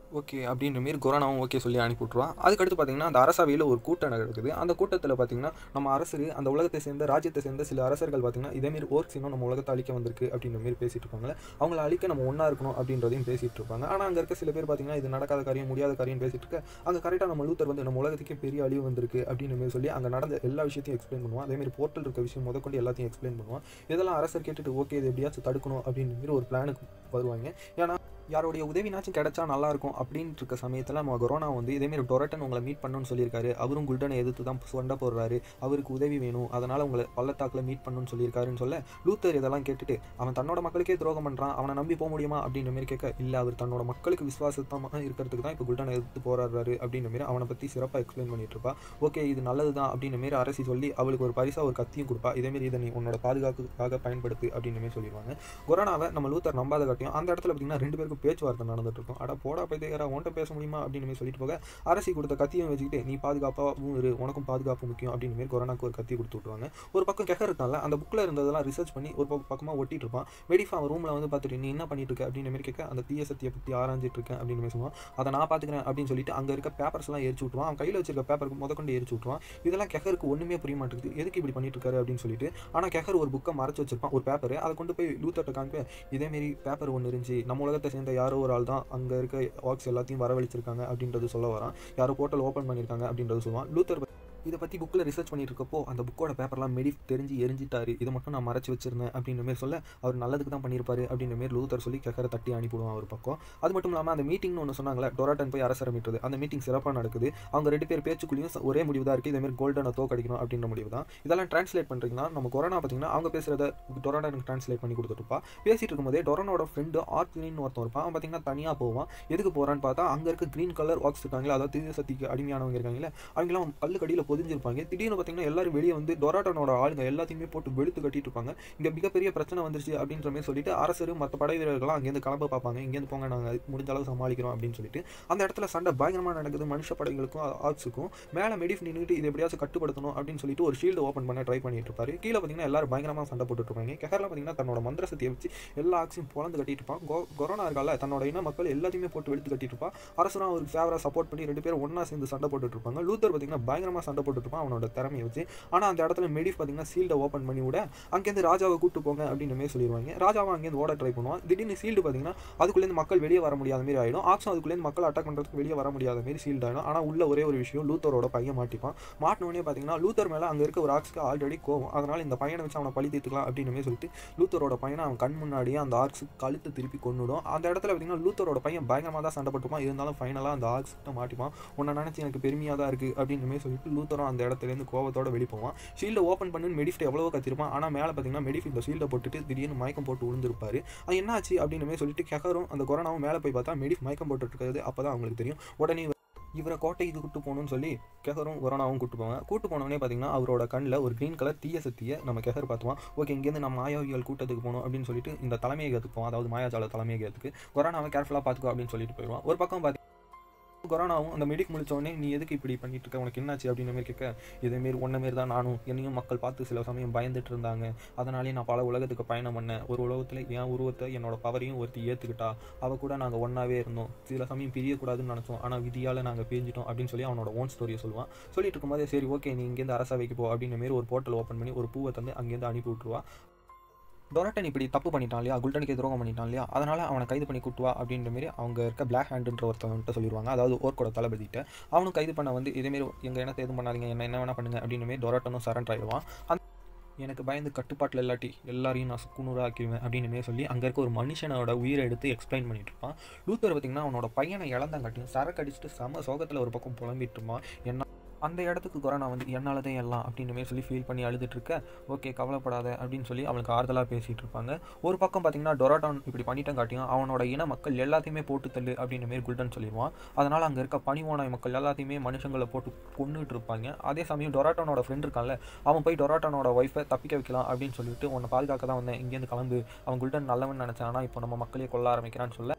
[SPEAKER 1] ஓகே அப்படின்ற மாரி கொரோனாவும் ஓகே சொல்லி அனுப்பி விட்ருவான் அதுக்கடுத்து பார்த்தீங்கன்னா அந்த அரசவையில் ஒரு கூட்டம் நடக்குது அந்த கூட்டத்தில் பார்த்தீங்கன்னா நம்ம அரசர் அந்த உலகத்தை சேர்ந்த ராஜ்யத்தை சேர்ந்த சில அரசர்கள் பார்த்தீங்கன்னா இதேமாரி ஓர்க்ஸ் இன்னும் நம்ம உலகத்தை அழிக்க வந்திருக்கு அப்படின்ற மாரி பேசிட்டு இருப்பாங்க அவங்கள அழிக்க நம்ம ஒன்றா இருக்கணும் அப்படின்றதையும் பேசிட்டு இருப்பாங்க ஆனால் அங்கே இருக்க சில பேர் பார்த்தீங்கன்னா இது நடக்காத காரியம் முடியாத காரியம் பேசிட்டு இருக்க அங்கே கரெக்டாக நம்ம லூத்தர் வந்து நம்ம உலகத்துக்கே பெரிய அழிவு வந்திருக்கு அப்படின்ற மாரி சொல்லி அங்கே நடந்த எல்லா விஷயத்தையும் எக்ஸ்பிளைன் பண்ணுவான் அதேமாரி போர்ட்டல் இருக்க விஷயம் முதற்கொண்டு எல்லாத்தையும் எக்ஸ்பிளைன் பண்ணுவான் இதெல்லாம் அரசர் கேட்டுட்டு ஓகே இது எப்படியாச்சும் தடுக்கணும் அப்படின்ற மாரி ஒரு பிளானுக்கு வருவாங்க ஏன்னா யாருடைய உதவினாச்சும் கிடைச்சா நல்லா இருக்கும் அப்படின்ட்டு இருக்க சமயத்தில் நம்ம கொரோனா வந்து இதேமாரி டொரட்டன் உங்களை மீட் பண்ணணும்னு சொல்லியிருக்காரு அவரும் குல்டனை எதிர்த்து தான் சண்டை போடுறாரு அவருக்கு உதவி வேணும் அதனால் உங்களை பள்ளத்தாக்கில் மீட் பண்ணணும்னு சொல்லியிருக்காருன்னு சொல்ல லூத்தர் இதெல்லாம் கேட்டுட்டு அவன் தன்னோட மக்களுக்கே துரோகம் பண்ணுறான் அவனை நம்பி போக முடியுமா அப்படின்ற மாதிரி கேட்க இல்லை அவர் தன்னோட மக்களுக்கு விசுவாசத்தமாக இருக்கிறதுக்கு தான் இப்போ குல்டனை எதிர்த்து போராடுறாரு அப்படின்ற மாரி அவனை பற்றி சிறப்பாக எக்ஸ்பிளைன் பண்ணிட்டு இருப்பா ஓகே இது நல்லது தான் அப்படின்ற மாரி அரசி சொல்லி அவளுக்கு ஒரு பரிசாக ஒரு கத்தியும் கொடுப்பா இதேமாரி இதை நீ உன்னோட பாதுகாப்புக்காக பயன்படுத்து அப்படின்ற மாதிரி சொல்லிடுவாங்க கொரோனாவை நம்ம லூத்தர் நம்பாத காட்டியும் அந்த இடத்துல பார்த்தீங்கன்னா ரெண்டு பேருக்கும் பேச்சுவார்த்தை நடந்துட்டு இருக்கும் அட போடா பைத்தியக்காரா உன்ட்ட பேச முடியுமா அப்படின்னு மாதிரி சொல்லிட்டு போக அரசி கொடுத்த கத்தியும் வச்சுக்கிட்டு நீ பாதுகாப்பாகவும் இரு உனக்கும் பாதுகாப்பு முக்கியம் அப்படின்னு மாதிரி கொரோனாக்கு ஒரு கத்தி கொடுத்து விட்டுருவாங்க ஒரு பக்கம் கெஹர் இருக்கான்ல அந்த புக்கில் இருந்ததெல்லாம் ரிசர்ச் பண்ணி ஒரு பக்கம் பக்கமாக ஒட்டிட்டு இருப்பான் வெடிஃபா அவன் ரூமில் வந்து பார்த்துட்டு நீ என்ன பண்ணிட்டு இருக்க அப்படின்னு மாதிரி கேட்க அந்த தீய சக்தியை பற்றி ஆராய்ஞ்சிட்டு இருக்கேன் அப்படின்னு மாதிரி சொல்லுவான் அதை நான் பார்த்துக்கிறேன் அப்படின்னு சொல்லிட்டு அங்கே இருக்க பேப்பர்ஸ் எல்லாம் எரிச்சு விட்டுருவான் அவன் கையில் வச்சிருக்க பேப்பருக்கு முதற்கொண்டு எரிச்சு விட்டுருவான் இதெல்லாம் கெஹருக்கு ஒன்றுமே புரிய மாட்டேங்குது எதுக்கு இப்படி பண்ணிட்டு இருக்காரு அப்படின்னு சொல்லிட்டு ஆனால் கெஹர் ஒரு புக்கை மறைச்சு வச்சிருப்பான் ஒரு பேப்பர் அதை கொண்டு போய் லூத்தர்ட்ட காமிப்ப இதேமாரி பேப்பர் ஒன்று இருந்துச்சு நம்ம உலகத்தை சேர்ந்த யாரோ ஒரு ஆள் தான் அங்கே இருக்க வாக்ஸ் எல்லாத்தையும் வரவழைச்சிருக்காங்க அப்படின்றது சொல்ல வரான் யாரோ போர்ட்டல் ஓப்பன் பண்ணியிருக்காங்க அப்படின்றது சொல்லுவான் லூத்தர் இதை பற்றி புக்கில் ரிசர்ச் பண்ணிட்டு இருக்கப்போ அந்த புக்கோட பேப்பர்லாம் மெடி தெரிஞ்சு எரிஞ்சிட்டாரு இதை மட்டும் நான் மறைச்சு வச்சிருந்தேன் அப்படின்ற மாதிரி சொல்ல அவர் நல்லதுக்கு தான் பண்ணியிருப்பாரு அப்படின்ற மாதிரி லூத்தர் சொல்லி கெக்கரை தட்டி அனுப்பிடுவான் ஒரு பக்கம் அது மட்டும் இல்லாமல் அந்த மீட்டிங்னு ஒன்று சொன்னாங்களே டொராட்டன் போய் அரசரை மீட்டுறது அந்த மீட்டிங் சிறப்பாக நடக்குது அவங்க ரெண்டு பேர் பேச்சுக்குள்ளேயும் ஒரே முடிவு தான் இருக்குது இதேமாதிரி கோல்டனை தோக்கடிக்கணும் அப்படின்ற முடிவு தான் இதெல்லாம் ட்ரான்ஸ்லேட் பண்ணுறீங்கன்னா நம்ம கொரோனா பார்த்தீங்கன்னா அவங்க பேசுகிறத டொராட்டனுக்கு ட்ரான்ஸ்லேட் பண்ணி கொடுத்துட்டுப்பா பேசிட்டு இருக்கும்போதே டொரனோட ஃப்ரெண்டு ஆர்ட்லின்னு ஒருத்தன் இருப்பான் அவன் பார்த்தீங்கன்னா தனியாக போவான் எதுக்கு போகிறான்னு பார்த்தா அங்கே இருக்க க்ரீன் கலர் வாக்ஸ் இருக்காங்களே அதாவது தீய சக்திக்கு அடிமையானவங்க இருக்காங்களே அவங்களாம் கல்லு கடியில் பொதிஞ்சிருப்பாங்க திடீர்னு பார்த்தீங்கன்னா எல்லாரும் வெளியே வந்து டொராட்டனோட ஆளுங்க எல்லாத்தையுமே போட்டு வெளுத்து கட்டிட்டு இருப்பாங்க இங்கே மிகப்பெரிய பிரச்சனை வந்துருச்சு அப்படின்ற மாதிரி சொல்லிட்டு அரசர் மற்ற படை வீரர்கள்லாம் அங்கேருந்து கிளம்ப பார்ப்பாங்க இங்கேருந்து போங்க நாங்கள் முடிஞ்ச அளவு சமாளிக்கிறோம் அப்படின்னு சொல்லிட்டு அந்த இடத்துல சண்டை பயங்கரமாக நடக்குது மனுஷ படைகளுக்கும் ஆர்ட்ஸுக்கும் மேலே மெடிஃப் நின்றுட்டு இது எப்படியாச்சும் கட்டுப்படுத்தணும் அப்படின்னு சொல்லிட்டு ஒரு ஷீல்டு ஓப்பன் பண்ண ட்ரை பண்ணிட்டு இருப்பாரு கீழே பார்த்தீங்கன்னா எல்லாரும் பயங்கரமாக சண்டை போட்டுட்டு இருப்பாங்க கெஹரில் பார்த்தீங்கன்னா தன்னோட மந்திர சக்தியை வச்சு எல்லா ஆக்ஸையும் பொழந்து கட்டிட்டு இருப்பான் கொ கொரோனா இருக்கால தன்னோட இன மக்கள் எல்லாத்தையுமே போட்டு வெளுத்து கட்டிட்டு இருப்பான் அரசரும் அவருக்கு ஃபேவராக சப்போர்ட் பண்ணி ரெண்டு பேரும் ஒன்றா சேர்ந்து சண்டை போட்டுட்டு இருப்பாங்க லூத்தர் பார்த்தீங்கன்னா பயங்கரமாக சண்டை போட்டுட்டு இருப்பான் அவனோட திறமையை வச்சு ஆனால் அந்த இடத்துல மெடிஃப் பார்த்தீங்கன்னா சீல்டை ஓப்பன் பண்ணி விட அங்கேருந்து ராஜாவை கூட்டு போங்க அப்படின்ற மாதிரி சொல்லிடுவாங்க ராஜாவை அங்கேருந்து ஓட ட்ரை பண்ணுவான் திடீர்னு சீல்டு பார்த்தீங்கன்னா அதுக்குள்ளேருந்து மக்கள் வெளியே வர முடியாத மாதிரி ஆயிடும் ஆக்ஸும் அதுக்குள்ளேருந்து மக்கள் அட்டாக் பண்ணுறதுக்கு வெளியே வர முடியாத மாதிரி சீல்டு ஆகிடும் ஆனால் உள்ள ஒரே ஒரு விஷயம் லூத்தரோட பையன் மாட்டிப்பான் மாட்டினோடனே பார்த்தீங்கன்னா லூத்தர் மேலே அங்கே இருக்க ஒரு ஆக்ஸ்க்கு ஆல்ரெடி கோவம் அதனால் இந்த பையனை வச்சு அவனை பழி தீர்த்துக்கலாம் அப்படின்ற மாதிரி சொல்லிட்டு லூத்தரோட பையனை அவன் கண் முன்னாடியே அந்த ஆக்ஸ் கழுத்து திருப்பி கொண்டுடும் அந்த இடத்துல பார்த்தீங்கன்னா லூத்தரோட பையன் பயங்கரமாக தான் சண்டை போட்டுப்பான் இருந்தாலும் ஃபைனலாக அந்த ஆக்ஸ் கிட்ட மாட்டிப்பான் உன்னை நினச்சி எனக்கு பெருமையாக தான் இருக்குது அப்படின்ற மாதிரி சொல்லிட்டு லூத்தரும் அந்த இடத்துலேருந்து கோவத்தோட வெளியே போவான் ஷீல்டை ஓப்பன் பண்ணி மெடிஃப்ட் எவ்வளோ கத்திருப்பான் ஆனால் மேலே பார்த்தீங்கன்னா மெடிஃப் இந்த ஷீல்டை போட்டுட்டு திடீர்னு மயக்கம் போட்டு விழுந்திருப்பாரு அது என்னாச்சு அப்படின்ற மாதிரி சொல்லிட்டு கெஹரும் அந்த கொரோனாவும் மேலே போய் பார்த்தா மெடிஃப் மயக்கம் போட்டுட்டு இருக்கிறது அப்போ தான் அவங்களுக்கு தெரியும் உடனே இவரை கோட்டைக்கு கூட்டு போகணும்னு சொல்லி கெஹரும் கொரோனாவும் கூட்டு போவாங்க கூட்டு போனவனே பார்த்தீங்கன்னா அவரோட கண்ணில் ஒரு க்ரீன் கலர் தீய சக்தியை நம்ம கெஹர் பார்த்துவான் ஓகே இங்கேருந்து நம்ம மாயாவிகள் கூட்டத்துக்கு போகணும் அப்படின்னு சொல்லிட்டு இந்த தலைமையகத்துக்கு போவோம் அதாவது மாயாஜால தலைமையகத்துக்கு கொரோனாவை கேர்ஃபுல்லாக பார்த்துக்கோ அப்படின்னு சொல்லிட்டு போயிடுவான் ஒரு பக்கம் பார்த்து கொரோனாவும் அந்த மெடிக் முடிச்சோடனே நீ எதுக்கு இப்படி பண்ணிட்டு இருக்க உனக்கு என்னாச்சு அப்படின்ற மாதிரி கேட்க இதேமாரி ஒன்றை மாரி தான் நானும் என்னையும் மக்கள் பார்த்து சில சமயம் பயந்துட்டு இருந்தாங்க அதனாலே நான் பல உலகத்துக்கு பயணம் பண்ணேன் ஒரு உலகத்தில் என் உருவத்தை என்னோட பவரையும் ஒருத்தி ஏற்றுக்கிட்டா அவள் கூட நாங்கள் ஒன்றாவே இருந்தோம் சில சமயம் பிரியக்கூடாதுன்னு நினச்சோம் ஆனால் விதியால் நாங்கள் பிரிஞ்சிட்டோம் அப்படின்னு சொல்லி அவனோட ஓன் ஸ்டோரியை சொல்லுவான் சொல்லிட்டு இருக்கும்போதே சரி ஓகே நீ இங்கேருந்து அரசவைக்கு போ அப்படின்ற மாரி ஒரு போர்ட்டல் ஓப்பன் பண்ணி ஒரு பூவை தந்து அங்கேருந்து அனுப்பி விட்ருவா டொரட்டன் இப்படி தப்பு பண்ணிட்டான் இல்லையா குல்டனுக்கு துரோகம் பண்ணிட்டான் இல்லையா அதனால் அவனை கைது பண்ணி கூட்டுவா அப்படின்ற மாரி அவங்க இருக்க பிளாக் ஹேண்டுன்ற ஒருத்தவன்ட்ட சொல்லிடுவாங்க அதாவது ஓர்க்கோட தளபதிட்ட அவனும் கைது பண்ண வந்து இதேமாரி எங்கள் இனத்தை எதுவும் பண்ணாதீங்க என்ன என்ன வேணா பண்ணுங்க அப்படின்ற மாரி டொரட்டனும் சரண்டர் ஆயிடுவான் அந்த எனக்கு பயந்து கட்டுப்பாட்டில் இல்லாட்டி எல்லாரையும் நான் சுக்குநூறாக ஆக்கிடுவேன் அப்படின்னு மாரி சொல்லி அங்கே இருக்க ஒரு மனுஷனோட உயிரை எடுத்து எக்ஸ்பிளைன் பண்ணிட்டு இருப்பான் லூத்தர் பார்த்திங்கன்னா அவனோட பையனை இழந்தாங்காட்டியும் சரக்கு அடிச்சுட்டு செம சோகத்தில் ஒரு பக்கம் புலம்பிட்டு இருப்பான் என்ன அந்த இடத்துக்கு கொரோனா வந்து என்னால் தான் எல்லாம் அப்படின்ற மாதிரி சொல்லி ஃபீல் பண்ணி அழுதுட்டு இருக்க ஓகே கவலைப்படாத அப்படின்னு சொல்லி அவனுக்கு ஆறுதலாக பேசிகிட்டு இருப்பாங்க ஒரு பக்கம் பார்த்தீங்கன்னா டொராட்டான் இப்படி பண்ணிட்டான் காட்டியும் அவனோட இன மக்கள் எல்லாத்தையுமே போட்டு தள்ளு அப்படின்ற மாதிரி குல்டன் சொல்லிடுவான் அதனால் அங்கே இருக்க பனிவோனாய் மக்கள் எல்லாத்தையுமே மனுஷங்களை போட்டு கொண்டுட்டு இருப்பாங்க அதே சமயம் டொராட்டானோட ஃப்ரெண்ட் இருக்கான்ல அவன் போய் டொராட்டானோட ஒய்ஃபை தப்பிக்க வைக்கலாம் அப்படின்னு சொல்லிட்டு உன்னை பாதுகாக்க தான் வந்தேன் இங்கேருந்து கிளம்பு அவன் குல்டன் நல்லவன் நினச்சான் ஆனால் இப்போ நம்ம மக்களையே கொல்ல ஆரம்பிக்கிறான்னு சொல்ல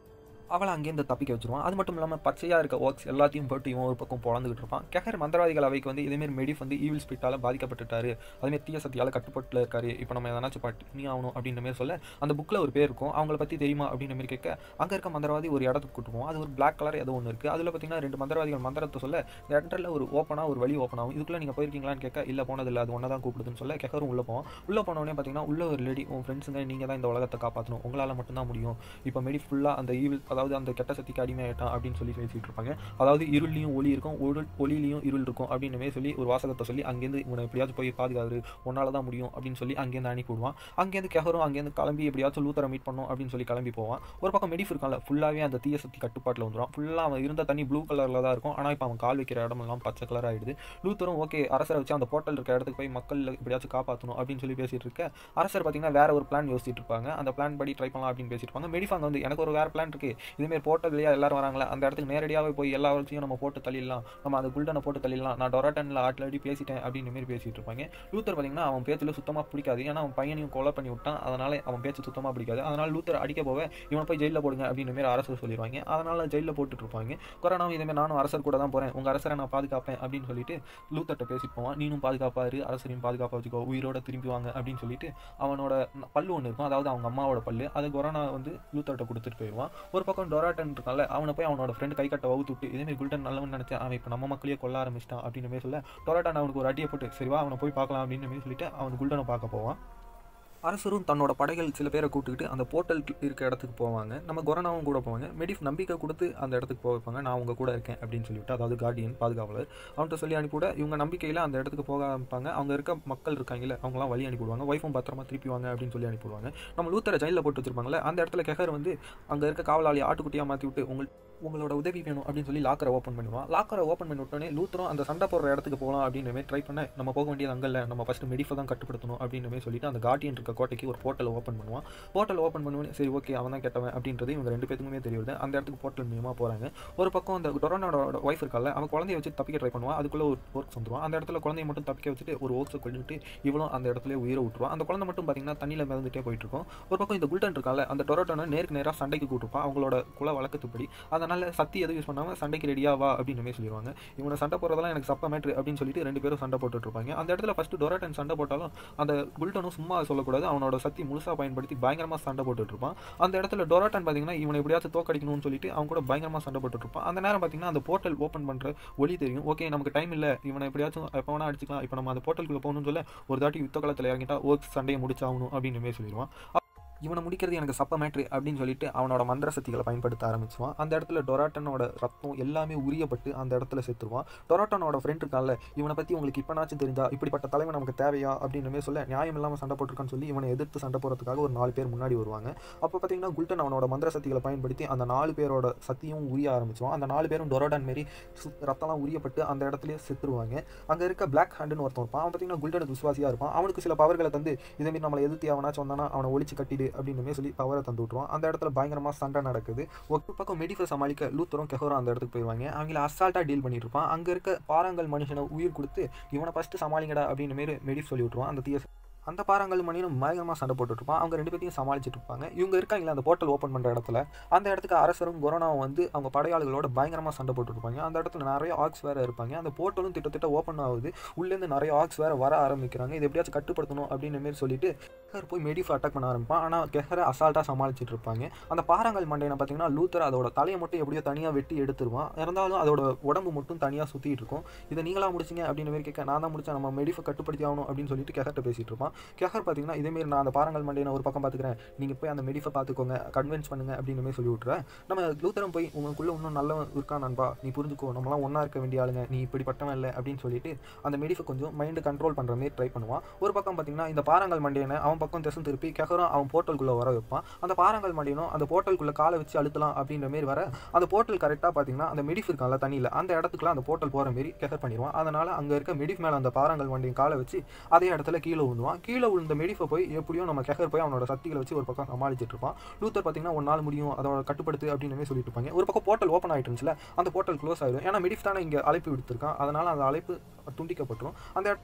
[SPEAKER 1] அவளை அங்கேருந்து தப்பிக்க வச்சிருவான் அது மட்டும் இல்லாமல் பச்சையாக இருக்க ஒர்க்ஸ் எல்லாத்தையும் போட்டு இவன் ஒரு பக்கம் பொழந்துக்கிட்டு இருப்பான் கெஹர் மந்திரவாதிகள் அவைக்கு வந்து இதேமாரி மெடிஃப் வந்து ஈவில் ஸ்பிரிட்டால் பாதிக்கப்பட்டுட்டாரு அதேமாரி தீய சக்தியால் கட்டுப்பட்டுல இருக்காரு இப்போ நம்ம எதனாச்சும் பண்ணி ஆகணும் அப்படின்ற மாதிரி சொல்ல அந்த புக்கில் ஒரு பேர் இருக்கும் அவங்கள பற்றி தெரியுமா அப்படின்ற மாதிரி கேட்க அங்கே இருக்க மந்திரவாதி ஒரு இடத்துக்கு கூட்டு போவோம் அது ஒரு பிளாக் கலர் ஏதோ ஒன்று இருக்குது அதில் பார்த்தீங்கன்னா ரெண்டு மந்திரவாதிகள் மந்திரத்தை சொல்ல இந்த இடத்துல ஒரு ஓப்பனாக ஒரு வழி ஓப்பன் ஆகும் இதுக்குள்ளே நீங்கள் போயிருக்கீங்களான்னு கேட்க இல்லை போனதில்லை அது ஒன்றா தான் கூப்பிடுதுன்னு சொல்ல கெஹரும் உள்ளே போவோம் உள்ளே போனோடனே பார்த்தீங்கன்னா உள்ள ஒரு லேடி உன் ஃப்ரெண்ட்ஸுங்க நீங்கள் தான் இந்த உலகத்தை காப்பாற்றணும் உங்களால் மட்டும்தான் முடியும் இப்போ மெடி ஃபுல்லாக அந்த ஈவில் அதாவது அந்த கெட்ட சக்திக்கு அடிமையாயிட்டான் அப்படின்னு சொல்லி பேசிட்டு இருப்பாங்க அதாவது இருள்லையும் ஒளி இருக்கும் ஒளி ஒளியிலையும் இருள் இருக்கும் அப்படின்னு மாதிரி சொல்லி ஒரு வாசகத்தை சொல்லி அங்கேருந்து இவனை எப்படியாச்சும் போய் பாதுகாரு உன்னால தான் முடியும் அப்படின்னு சொல்லி அங்கேருந்து அனுப்பி விடுவான் அங்கேருந்து கெஹரும் அங்கேருந்து கிளம்பி எப்படியாச்சும் லூத்தரை மீட் பண்ணும் அப்படின்னு சொல்லி கிளம்பி போவான் ஒரு பக்கம் மெடிஃப் இருக்கான்ல ஃபுல்லாகவே அந்த தீய சக்தி கட்டுப்பாட்டில் வந்துடும் ஃபுல்லாக அவன் இருந்த தண்ணி ப்ளூ கலரில் தான் இருக்கும் ஆனால் இப்போ அவன் கால் வைக்கிற இடமெல்லாம் பச்சை கலர் ஆகிடுது லூத்தரும் ஓகே அரசரை வச்சு அந்த போர்ட்டல் இருக்க இடத்துக்கு போய் மக்கள் எப்படியாச்சும் காப்பாற்றணும் அப்படின்னு சொல்லி பேசிட்டு இருக்க அரசர் பார்த்தீங்கன்னா வேற ஒரு பிளான் யோசிச்சுட்டு இருப்பாங்க அந்த பிளான் படி ட்ரை பண்ணலாம் அப்படின்னு பேசிட்டு இருப்பாங்க மெடிஃபாங்க வந்து எனக்கு ஒரு வேறு பிளான் இருக்கு இதுமாரி போர்ட்டல் இல்லையா எல்லாரும் வராங்களா அந்த இடத்துக்கு நேரடியாகவே போய் எல்லா வளர்ச்சியும் நம்ம போட்டு தள்ளிடலாம் நம்ம அந்த குல்டனை போட்டு தள்ளிடலாம் நான் டொராட்டனில் ஆட்லடி பேசிட்டேன் அப்படின்னு மாரி பேசிட்டு இருப்பாங்க லூத்தர் பார்த்தீங்கன்னா அவன் பேச்சில் சுத்தமாக பிடிக்காது ஏன்னா அவன் பையனையும் கொலை பண்ணி விட்டான் அதனால அவன் பேச்சு சுத்தமாக பிடிக்காது அதனால லூத்தர் அடிக்க போக இவனை போய் ஜெயிலில் போடுங்க அப்படின்னு மாரி அரசர் சொல்லிடுவாங்க அதனால ஜெயிலில் போட்டுட்டு இருப்பாங்க கொரோனாவும் இதேமாதிரி நானும் அரசர் கூட தான் போகிறேன் உங்கள் அரசரை நான் பாதுகாப்பேன் அப்படின்னு சொல்லிட்டு லூத்தர்ட்ட பேசிட்டு போவான் நீனும் பாதுகாப்பாரு அரசரையும் பாதுகாப்பா வச்சுக்கோ உயிரோட திரும்பி வாங்க அப்படின்னு சொல்லிட்டு அவனோட பல்லு ஒன்று இருக்கும் அதாவது அவங்க அம்மாவோட பல்லு அது கொரோனா வந்து லூத்தர்ட்ட கொடுத்துட்டு போயிடுவான் ஒரு பக்கம் டொராட்டன் இருக்கால அவனை போய் அவனோட ஃப்ரெண்ட் கை கட்ட வகுத்து விட்டு இதேமாரி குல்டன் நல்லவன் நினைச்சேன் அவன் இப்போ நம்ம மக்களையே கொல்ல ஆரம்பிச்சிட்டான் அப்படின்னு மாதிரி சொல்ல டொராட்டன் அவனுக்கு ஒரு அடியை போட்டு சரிவா அவனை போய் பார்க்கலாம் அப்படின்னு மாதிரி சொல்லிட்டு அவன் குல்டனை பார்க்க போவான் அரசரும் தன்னோட படைகள் சில பேரை கூப்பிட்டுக்கிட்டு அந்த போர்ட்டல் இருக்க இடத்துக்கு போவாங்க நம்ம கொரோனாவும் கூட போவாங்க மெடிஃப் நம்பிக்கை கொடுத்து அந்த இடத்துக்கு போக வைப்பாங்க நான் உங்க கூட இருக்கேன் அப்படின்னு சொல்லிவிட்டு அதாவது கார்டியன் பாதுகாவலர் அவன்கிட்ட சொல்லி அனுப்பிவிட இவங்க நம்பிக்கையில் அந்த இடத்துக்கு போக ஆரம்பிப்பாங்க அவங்க இருக்க மக்கள் இருக்காங்கல்ல அவங்களாம் வழி அனுப்பிவிடுவாங்க ஒய்ஃபும் பத்திரமா திருப்பி வாங்க அப்படின்னு சொல்லி அனுப்பிவிடுவாங்க நம்ம லூத்தரை ஜெயிலில் போட்டு வச்சிருப்பாங்கல்ல அந்த இடத்துல கெஹர் வந்து அங்கே இருக்க காவலாளி ஆட்டுக்குட்டியாக மாற்றி விட்டு உங்கள் உங்களோட உதவி வேணும் அப்படின்னு சொல்லி லாக்கரை ஓப்பன் பண்ணுவான் லாக்கரை ஓப்பன் பண்ணி விட்டோன்னே லூத்தரும் அந்த சண்டை போடுற இடத்துக்கு போகலாம் அப்படின்னு மாதிரி ட்ரை பண்ண நம்ம போக வேண்டியது அங்கே இல்லை நம்ம ஃபஸ்ட்டு மெடிஃபை தான் கட்டுப்படுத்தணும் அப்படின்னு மாதிரி சொல்லிட்டு அந்த கார்டியன் இருக்க கோட்டைக்கு ஒரு போர்ட்டல் ஓப்பன் பண்ணுவான் போர்ட்டல் ஓப்பன் பண்ணுவோம் சரி ஓகே அவன் தான் கெட்டவன் அப்படின்றது இவங்க ரெண்டு பேத்துக்குமே தெரியுது அந்த இடத்துக்கு போர்ட்டல் மூலியமாக போகிறாங்க ஒரு பக்கம் அந்த டொரோனோட ஒய்ஃப் இருக்கால அவன் குழந்தைய வச்சு தப்பிக்க ட்ரை பண்ணுவான் அதுக்குள்ளே ஒரு ஒர்க்ஸ் வந்துருவான் அந்த இடத்துல குழந்தைய மட்டும் தப்பிக்க வச்சுட்டு ஒரு ஒர்க்ஸை கொண்டுட்டு இவளும் அந்த இடத்துல உயிரை விட்டுருவான் அந்த குழந்தை மட்டும் பார்த்தீங்கன்னா தண்ணியில் மிதந்துட்டே போயிட்டு இருக்கும் ஒரு பக்கம் இந்த குல்டன் இருக்கால அந்த டொரோட்டோனை நேருக்கு நேராக சண்டைக்கு கூட்டிருப்பான் அவங்களோட குல வழக்கத்துப்படி அதனால சக்தி எதுவும் யூஸ் பண்ணாமல் சண்டைக்கு ரெடியா வா அப்படின்னு மாதிரி சொல்லிடுவாங்க இவனை சண்டை போடுறதெல்லாம் எனக்கு சப்ப மேட்ரு அப்படின்னு சொல்லிட்டு ரெண்டு பேரும் சண்டை போட்டுட்டு இருப்பாங்க அந்த இடத்துல ஃபர்ஸ்ட் டொராட்டன் சண்டை போட்டாலும் அந்த குல்டனும் சும்மா சொல்லக்கூடாது அவனோட சக்தி முழுசா பயன்படுத்தி பயங்கரமாக சண்டை போட்டுட்டு இருப்பான் அந்த இடத்துல டொராட்டன் பார்த்தீங்கன்னா இவனை எப்படியாச்சும் தோக்கடிக்கணும்னு சொல்லிட்டு அவன் கூட பயங்கரமாக சண்டை போட்டுட்டு இருப்பான் அந்த நேரம் பார்த்தீங்கன்னா அந்த போர்ட்டல் ஓப்பன் பண்ணுற ஒளி தெரியும் ஓகே நமக்கு டைம் இல்லை இவனை எப்படியாச்சும் எப்போ வேணா அடிச்சுக்கலாம் இப்போ நம்ம அந்த போர்ட்டலுக்குள்ள போகணும்னு சொல்ல ஒரு தாட்டி யுத்த காலத்தில் இறங்கிட்டா ஒர்க் சண்டையை முடிச்சாகணும் அப்படின்னு மாதிரி சொல்லிடுவான் இவனை முடிக்கிறது எனக்கு சப்ப மேட்ரு அப்படின்னு சொல்லிட்டு அவனோட மந்திர சக்திகளை பயன்படுத்த ஆரம்பிச்சுவான் அந்த இடத்துல டொராட்டனோட ரத்தம் எல்லாமே உரியப்பட்டு அந்த இடத்துல செத்துருவான் டொராட்டனோட ஃப்ரெண்ட் இருக்கான்ல இவனை பற்றி உங்களுக்கு இப்போனாச்சும் தெரிஞ்சா இப்படிப்பட்ட தலைவன் நமக்கு தேவையா அப்படின்னு சொல்ல நியாயம் இல்லாமல் சண்டை போட்டிருக்கான்னு சொல்லி இவனை எதிர்த்து சண்டை போடுறதுக்காக ஒரு நாலு பேர் முன்னாடி வருவாங்க அப்போ பார்த்தீங்கன்னா குல்டன் அவனோட மந்திர சக்திகளை பயன்படுத்தி அந்த நாலு பேரோட சக்தியும் உரிய ஆரம்பிச்சுவான் அந்த நாலு பேரும் டொராட்டன் மாரி சு ரத்தம்லாம் உரியப்பட்டு அந்த இடத்துலயே செத்துருவாங்க அங்கே இருக்க பிளாக் ஹேண்டுன்னு ஒருத்தன் இருப்பான் அவன் பார்த்தீங்கன்னா குல்டனுக்கு விசுவாசியாக இருப்பான் அவனுக்கு சில பவர்களை தந்து இதேமாரி நம்மளை எதிர்த்து அவனாச்சும் வந்தானா அவனை ஒழிச்சு கட்டிடு அப்படின்னு சொல்லி பவரை தந்து விட்ருவான் அந்த இடத்துல பயங்கரமாக சண்டை நடக்குது ஒரு பக்கம் மெடிஃபை சமாளிக்க லூத்தரும் கெஹரும் அந்த இடத்துக்கு போயிடுவாங்க அவங்கள அசால்ட்டாக டீல் பண்ணிட்டு இருப்பான் அங்கே இருக்க பாறாங்கல் மனுஷனை உயிர் கொடுத்து இவனை ஃபஸ்ட்டு சமாளிங்கடா அப்படின்னு மாரி மெடிஃப் சொல்லி விட்ருவான் அந்த தீய அந்த பாறாங்கல் மணியும் பயங்கரமாக சண்டை போட்டுட்டு இருப்பான் அவங்க ரெண்டு பேத்தையும் சமாளிச்சுட்டு இருப்பாங்க இவங்க இருக்காங்களா அந்த போர்ட்டல் ஓப்பன் பண்ணுற இடத்துல அந்த இடத்துக்கு அரசரும் கொரோனாவும் வந்து அவங்க படையாளிகளோட பயங்கரமாக சண்டை போட்டுட்டு இருப்பாங்க அந்த இடத்துல நிறைய ஆக்ஸ் வேற இருப்பாங்க அந்த போர்ட்டலும் திட்டத்திட்ட ஓப்பன் ஆகுது உள்ளேருந்து நிறைய ஆக்ஸ் வேற வர ஆரம்பிக்கிறாங்க இது எப்படியாச்சும் கட்டுப்படுத்தணும் அப்படின்னு மாரி சொல்லிட்டு கெஹர் போய் மெடிஃப் அட்டாக் பண்ண ஆரம்பிப்பான் ஆனால் கெஹரை அசால்ட்டாக சமாளிச்சுட்டு இருப்பாங்க அந்த பாறாங்கல் மண்டையை பார்த்தீங்கன்னா லூத்தர் அதோட தலையை மட்டும் எப்படியோ தனியாக வெட்டி எடுத்துருவான் இருந்தாலும் அதோட உடம்பு மட்டும் தனியாக சுற்றிட்டு இருக்கும் இதை நீங்களா முடிச்சிங்க அப்படின்னு மாரி கேட்க நான் தான் முடிச்சேன் நம்ம மெடிஃபை கட்டுப்படுத்தி ஆகணும் அப்படின்னு சொல்லிட்டு கெஹர்ட்ட பேசிட்டு இருப்பான் கெஹர் பார்த்தீங்கன்னா இதேமாரி நான் அந்த பாறாங்கல் மண்டையை நான் ஒரு பக்கம் பார்த்துக்கிறேன் நீங்கள் போய் அந்த மெடிஃபை பார்த்துக்கோங்க கன்வின்ஸ் பண்ணுங்க அப்படின்னு மாதிரி சொல்லி விட்றேன் நம்ம லூத்தரம் போய் உங்களுக்குள்ள இன்னும் நல்லவன் இருக்கான் நண்பா நீ புரிஞ்சுக்கோ நம்மளாம் ஒன்றா இருக்க வேண்டிய ஆளுங்க நீ இப்படிப்பட்டவன் இல்லை அப்படின்னு சொல்லிட்டு அந்த மெடிஃபை கொஞ்சம் மைண்டு கண்ட்ரோல் பண்ணுற மாதிரி ட்ரை பண்ணுவான் ஒரு பக்கம் பார்த்தீங்கன்னா இந்த பாறாங்கல் மண்டையனை அவன் பக்கம் திசை திருப்பி கெஹரும் அவன் போர்ட்டலுக்குள்ளே வர வைப்பான் அந்த பாறாங்கல் மண்டியனும் அந்த போர்ட்டலுக்குள்ளே காலை வச்சு அழுத்தலாம் அப்படின்ற மாரி வர அந்த போர்ட்டல் கரெக்டாக பார்த்தீங்கன்னா அந்த மெடிஃப் இருக்கான்ல தண்ணியில் அந்த இடத்துக்குலாம் அந்த போர்ட்டல் போகிற மாரி கெஹர் பண்ணிடுவான் அதனால் அங்கே இருக்க மெடிஃப் மேலே அந்த பாறாங்கல் வண்டியும் காலை வச்சு அதே இடத்துல கீழே விழுந்துவான் கீழே விழுந்த மெடிஃபை போய் எப்படியும் நம்ம கெஹர் போய் அவனோட சக்திகளை வச்சு ஒரு பக்கம் சமாளிச்சிட்டு இருப்பான் லூத்தர் பார்த்தீங்கன்னா ஒரு நாள் முடியும் அதோட கட்டுப்படுத்து அப்படின்னு மாதிரி சொல்லிட்டு இருப்பாங்க ஒரு பக்கம் போர்ட்டல் ஓப்பன் ஆகிட்டு இருந்துச்சுல அந்த போர்ட்டல் க்ளோஸ் ஆயிடும் ஏன்னா மெடிஃப் தானே இங்கே அழைப்பு விடுத்திருக்கான் அதனால் அந்த அழைப்பு துண்டிக்கப்பட்டுரும் அந்த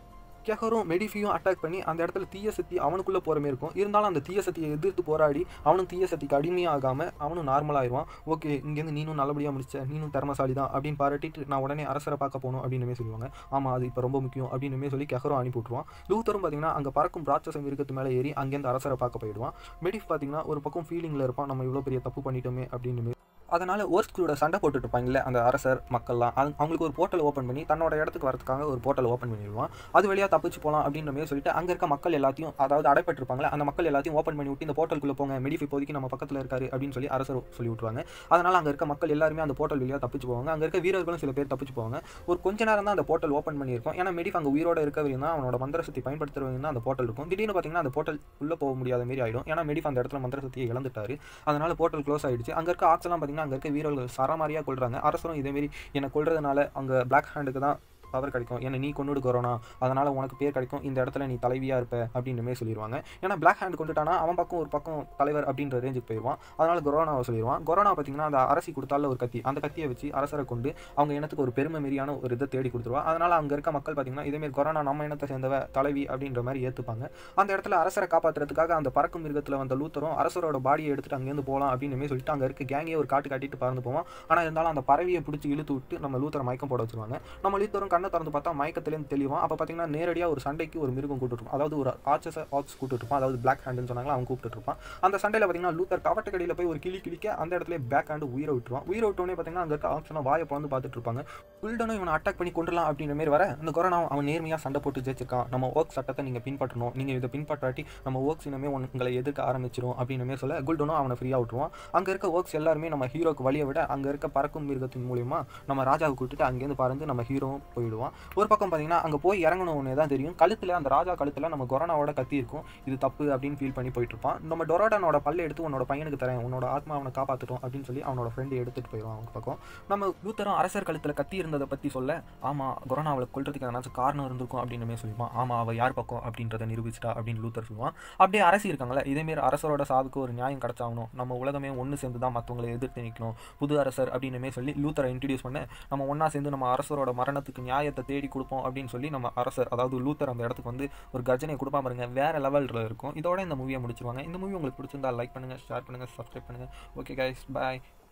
[SPEAKER 1] கெஹரும் மெடிஃபியும் அட்டாக் பண்ணி அந்த இடத்துல தீய சக்தி அவனுக்குள்ளே போகிற மாதிரி இருக்கும் இருந்தாலும் அந்த தீய சக்தியை எதிர்த்து போராடி அவனும் தீய சக்திக்கு அடிமையாகாமல் அவனும் நார்மலாகிடுவான் ஓகே இங்கேருந்து நீனும் நல்லபடியாக முடிச்ச நீனும் திறமசாலி தான் அப்படின்னு பாராட்டிட்டு நான் உடனே அரசரை பார்க்க போகணும் அப்படின்னு சொல்லுவாங்க ஆமாம் அது இப்போ ரொம்ப முக்கியம் அப்படின்னு சொல்லி கெஹரும் அனுப்பி விட்ருவான் லூத்தரும் பார்த்தீங்கன்னா அங்கே பறக்கும் ராட்சச மிருகத்து மேலே ஏறி அங்கேருந்து அரசரை பார்க்க போயிடுவான் மெடிஃப் பார்த்தீங்கன்னா ஒரு பக்கம் ஃபீலிங்கில் இருப்பான் நம்ம இவ்வளோ பெரிய தப்பு பண்ணிட்டோமே அப்படின்னு அதனால் ஓர்ஸ்களோட சண்டை போட்டுட்டு இருப்பாங்கல்ல அந்த அரசர் மக்கள்லாம் அது அவங்களுக்கு ஒரு போர்ட்டல் ஓப்பன் பண்ணி தன்னோட இடத்துக்கு வரதுக்காக ஒரு போர்ட்டல் ஓப்பன் பண்ணிடுவான் அது வழியாக தப்பிச்சு போகலாம் அப்படின்ற மாதிரி சொல்லிட்டு அங்கே இருக்க மக்கள் எல்லாத்தையும் அதாவது அடைப்பட்டிருப்பாங்களே அந்த மக்கள் எல்லாத்தையும் ஓப்பன் பண்ணி விட்டு இந்த போர்ட்டலுக்குள்ளே போங்க மெடிஃப் இப்போதைக்கு நம்ம பக்கத்தில் இருக்காரு அப்படின்னு சொல்லி அரசர் சொல்லி விட்ருவாங்க அதனால் அங்கே இருக்க மக்கள் எல்லாருமே அந்த போர்ட்டல் வழியாக தப்பிச்சு போவாங்க அங்கே இருக்க வீரர்களும் சில பேர் தப்பிச்சு போவாங்க ஒரு கொஞ்ச நேரம் தான் அந்த போர்ட்டல் ஓப்பன் பண்ணியிருக்கும் ஏன்னா மெடிஃப் அங்கே உயிரோட இருக்கவரையும் தான் அவனோட மந்திர சக்தி பயன்படுத்துறவங்க தான் அந்த போர்ட்டல் இருக்கும் திடீர்னு பார்த்தீங்கன்னா அந்த போர்ட்டல் உள்ளே போக முடியாத மாதிரி ஆயிடும் ஏன்னா மெடிஃப் அந்த இடத்துல மந்திர சக்தியை இழந்துட்டாரு அதனால் போர்ட்டல் க்ளோஸ் ஆயிடுச்சு அங்கே இருக்க ஆக்ஸ்லாம் பார்த்தீங்கன்னா அங்கே இருக்க வீரர்கள் சரமாரியாக கொள்றாங்க அரசரும் இதேமாரி என்னை கொள்றதுனால அங்கே பிளாக் ஹேண்டுக்கு தான் பவர் கிடைக்கும் ஏன்னா நீ கொண்டுடு கொரோனா அதனால் உனக்கு பேர் கிடைக்கும் இந்த இடத்துல நீ தலைவியாக இருப்ப அப்படின்ற மாதிரி சொல்லிடுவாங்க ஏன்னா பிளாக் ஹேண்ட் கொண்டுட்டானா அவன் பக்கம் ஒரு பக்கம் தலைவர் அப்படின்ற ரேஞ்சுக்கு போயிடுவான் அதனால் கொரோனாவை சொல்லிடுவான் கொரோனா பார்த்தீங்கன்னா அந்த அரசி கொடுத்தால ஒரு கத்தி அந்த கத்தியை வச்சு அரசரை கொண்டு அவங்க இனத்துக்கு ஒரு பெருமை மீறியான ஒரு இதை தேடி கொடுத்துருவா அதனால் அங்கே இருக்க மக்கள் பார்த்தீங்கன்னா இதேமாரி கொரோனா நம்ம இனத்தை சேர்ந்தவ தலைவி அப்படின்ற மாதிரி ஏற்றுப்பாங்க அந்த இடத்துல அரசரை காப்பாற்றுறதுக்காக அந்த பறக்கும் மிருகத்தில் வந்த லூத்தரும் அரசரோட பாடியை எடுத்துட்டு அங்கேருந்து போகலாம் அப்படின்னு சொல்லிட்டு அங்கே இருக்க கேங்கே ஒரு காட்டு காட்டிட்டு பறந்து போவான் ஆனால் இருந்தாலும் அந்த பறவையை பிடிச்சி இழுத்து விட்டு நம்ம லூத்தரை மயக்கம் போட வச்சிருவாங்க நம்ம லூத்தரும் கண்ணை திறந்து பார்த்தா மயக்கத்துலேருந்து தெளிவான் அப்போ பார்த்தீங்கன்னா நேரடியாக ஒரு சண்டைக்கு ஒரு மிருகம் கூப்பிட்டு அதாவது ஒரு ஆச்சஸ ஆக்ஸ் கூப்பிட்டு இருப்பான் அதாவது பிளாக் ஹேண்டுன்னு சொன்னாங்க அவன் கூப்பிட்டு இருப்பான் அந்த சண்டையில் பார்த்தீங்கன்னா லூத்தர் கவட்ட கடியில் போய் ஒரு கிளி கிளிக்க அந்த இடத்துல பேக் ஹேண்டு உயிரை விட்டுருவான் உயிரை விட்டோடனே பார்த்தீங்கன்னா அங்கே இருக்க ஆப்ஷனை வாயை பிறந்து பார்த்துட்டு இருப்பாங்க குல்டனும் இவனை அட்டாக் பண்ணி கொண்டுலாம் அப்படின்ற மாதிரி வர அந்த கொரோனா அவன் நேர்மையாக சண்டை போட்டு ஜெயிச்சிருக்கான் நம்ம ஒர்க் சட்டத்தை நீங்கள் பின்பற்றணும் நீங்கள் இதை பின்பற்றாட்டி நம்ம ஒர்க்ஸ் இனிமே உங்களை எதிர்க்க ஆரம்பிச்சிரும் அப்படின்ற மாதிரி சொல்ல குல்டனும் அவனை ஃப்ரீயாக விட்டுருவான் அங்கே இருக்க ஒர்க்ஸ் எல்லாருமே நம்ம ஹீரோக்கு வழியை விட அங்கே இருக்க பறக்கும் மிருகத்தின் மூலியமா நம்ம ராஜாவை கூட்டிட்டு அங்கேருந்து பறந்து நம்ம ஹீரோவும் போயிடுவான் ஒரு பக்கம் பார்த்தீங்கன்னா அங்கே போய் இறங்கணும்னே தான் தெரியும் கழுத்தில் அந்த ராஜா கழுத்தில் நம்ம கொரோனாவோட கத்தி இருக்கும் இது தப்பு அப்படின்னு ஃபீல் பண்ணி போயிட்டு இருப்பான் நம்ம டொரோடனோட பல்ல எடுத்து உன்னோட பையனுக்கு தரேன் உன்னோட ஆத்மா அவனை காப்பாற்றட்டும் அப்படின்னு சொல்லி அவனோட ஃப்ரெண்டு எடுத்துகிட்டு போயிடுவான் அவங்க பக்கம் நம்ம லூத்தரும் அரசர் கழுத்தில் கத்தி இருந்ததை பற்றி சொல்ல ஆமாம் கொரோனா அவளை கொள்றதுக்கு ஏதாச்சும் காரணம் இருந்திருக்கும் அப்படின்னு மாதிரி சொல்லுவான் ஆமாம் அவள் யார் பக்கம் அப்படின்றத நிரூபிச்சிட்டா அப்படின்னு லூத்தர் சொல்லுவான் அப்படியே அரசி இருக்காங்களே இதேமாரி அரசரோட சாவுக்கு ஒரு நியாயம் கிடைச்சாகணும் நம்ம உலகமே ஒன்று சேர்ந்து தான் மற்றவங்களை எதிர்த்து நிற்கணும் புது அரசர் அப்படின்னு மாதிரி சொல்லி லூத்தரை இன்ட்ரடியூஸ் பண்ண நம்ம ஒன்றா சேர்ந்து நம்ம அரசரோட மரணத்துக்கு நியாயத்தை தேடி கொடுப்போம் அப்படின்னு சொல்லி நம்ம அரசர் அதாவது லூத்தர் அந்த இடத்துக்கு வந்து ஒரு கர்ஜனை கொடுப்பா பாருங்க வேற லெவலில் இருக்கும் இதோட இந்த மூவியை முடிச்சிருவாங்க இந்த மூவி உங்களுக்கு பிடிச்சிருந்தா லைக் பண்ணுங்கள் ஷேர் பண்ணுங்கள் சப்ஸ்கிரைப் பண்ணுங்கள் ஓகே கைஸ் பாய்